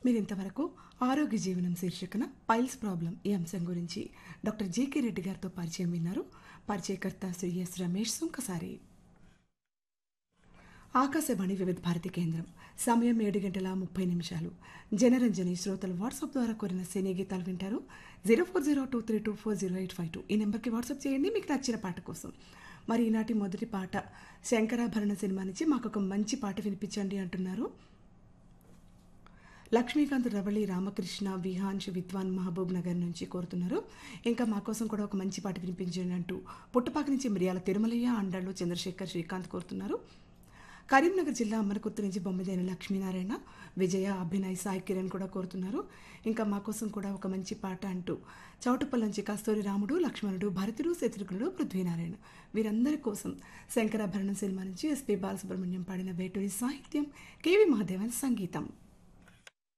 మీరు ఇంతవరకు ఆరోగ్య జీవనం శీర్షికన పైల్స్ ప్రాబ్లం ఈ అంశం గురించి డాక్టర్ జేకే రెడ్డి గారితో పరిచయం విన్నారు పరిచయకర్త శ్రీ ఎస్ రమేష్ సుంకసారి ఆకాశవాణి వివిధ భారతి కేంద్రం సమయం ఏడు గంటల ముప్పై నిమిషాలు జనరంజని శ్రోతలు వాట్సాప్ ద్వారా కోరిన సినీ గీతాలు వింటారు zero four zero two three two four zero eight five two ఈ నెంబర్కి వాట్సాప్ చేయండి మీకు నచ్చిన పాట కోసం మరి ఈనాటి మొదటి పాట శంకరాభరణ సినిమా నుంచి మాకు ఒక మంచి పాట వినిపించండి అంటున్నారు లక్ష్మీకాంత్ రవళి రామకృష్ణ విహాన్ష్ విద్వాన్ మహబూబ్ నగర్ నుంచి కోరుతున్నారు ఇంకా మా కోసం కూడా ఒక మంచి పాట వినిపించండి అంటూ పుట్టపాక నుంచి మిరియాల తిరుమలయ్య అండాళ్ళు చంద్రశేఖర్ శ్రీకాంత్ కోరుతున్నారు కరీంనగర్ జిల్లా అమరకుర్తి నుంచి బొమ్మిదైన లక్ష్మీనారాయణ విజయ అభినయ్ సాయి కిరణ్ కూడా కోరుతున్నారు ఇంకా మా కోసం కూడా ఒక మంచి పాట అంటూ చౌటుపల్లి నుంచి కస్తూరి రాముడు లక్ష్మణుడు భరతుడు శత్రుఘ్నుడు పృథ్వీనారాయణ వీరందరి కోసం శంకరాభరణం సినిమా నుంచి ఎస్పి బాలసుబ్రహ్మణ్యం పాడిన వేటూరి సాహిత్యం కేవి మహాదేవన్ సంగీతం